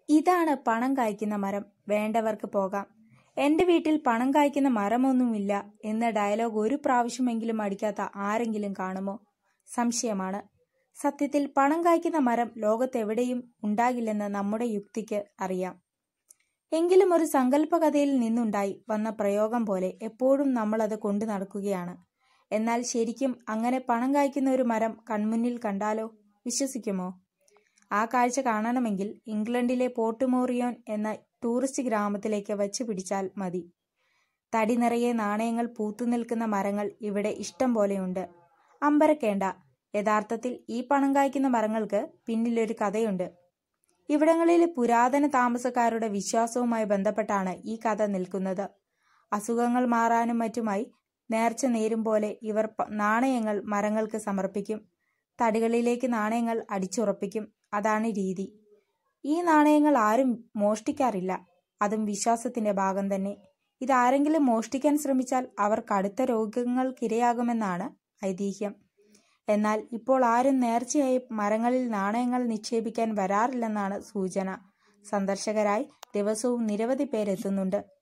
ഇതാണ് പണം കായ്ക്കുന്ന മരം വേണ്ടവർക്ക് പോകാം എന്റെ വീട്ടിൽ പണം കായ്ക്കുന്ന മരമൊന്നുമില്ല എന്ന ഡയലോഗ് ഒരു പ്രാവശ്യമെങ്കിലും അടിക്കാത്ത ആരെങ്കിലും കാണുമോ സംശയമാണ് സത്യത്തിൽ പണം കായ്ക്കുന്ന മരം ലോകത്തെവിടെയും ഉണ്ടാകില്ലെന്ന് നമ്മുടെ യുക്തിക്ക് അറിയാം എങ്കിലും ഒരു സങ്കല്പ കഥയിൽ നിന്നുണ്ടായി വന്ന പ്രയോഗം പോലെ എപ്പോഴും നമ്മളത് കൊണ്ടു നടക്കുകയാണ് എന്നാൽ ശരിക്കും അങ്ങനെ പണം കായ്ക്കുന്ന ഒരു മരം കൺമുന്നിൽ കണ്ടാലോ വിശ്വസിക്കുമോ ആ കാഴ്ച കാണണമെങ്കിൽ ഇംഗ്ലണ്ടിലെ പോർട്ടുമോറിയോൻ എന്ന ടൂറിസ്റ്റ് ഗ്രാമത്തിലേക്ക് വച്ചു പിടിച്ചാൽ മതി തടി നിറയെ നാണയങ്ങൾ പൂത്തുനിൽക്കുന്ന മരങ്ങൾ ഇവിടെ ഇഷ്ടം പോലെയുണ്ട് അമ്പരക്കേണ്ട യഥാർത്ഥത്തിൽ ഈ പണം കായ്ക്കുന്ന മരങ്ങൾക്ക് പിന്നിലൊരു കഥയുണ്ട് ഇവിടങ്ങളിലെ പുരാതന താമസക്കാരുടെ വിശ്വാസവുമായി ബന്ധപ്പെട്ടാണ് ഈ കഥ നിൽക്കുന്നത് അസുഖങ്ങൾ മാറാനും മറ്റുമായി നേർച്ച നേരും പോലെ ഇവർ പ- നാണയങ്ങൾ മരങ്ങൾക്ക് സമർപ്പിക്കും തടികളിലേക്ക് നാണയങ്ങൾ അടിച്ചുറപ്പിക്കും അതാണ് രീതി ഈ നാണയങ്ങൾ ആരും മോഷ്ടിക്കാറില്ല അതും വിശ്വാസത്തിന്റെ ഭാഗം തന്നെ ഇതാരെങ്കിലും മോഷ്ടിക്കാൻ ശ്രമിച്ചാൽ അവർ കടുത്ത രോഗങ്ങൾക്കിരയാകുമെന്നാണ് ഐതിഹ്യം എന്നാൽ ഇപ്പോൾ ആരും നേർച്ചയായി മരങ്ങളിൽ നാണയങ്ങൾ നിക്ഷേപിക്കാൻ വരാറില്ലെന്നാണ് സൂചന സന്ദർശകരായി ദിവസവും നിരവധി പേരെത്തുന്നുണ്ട്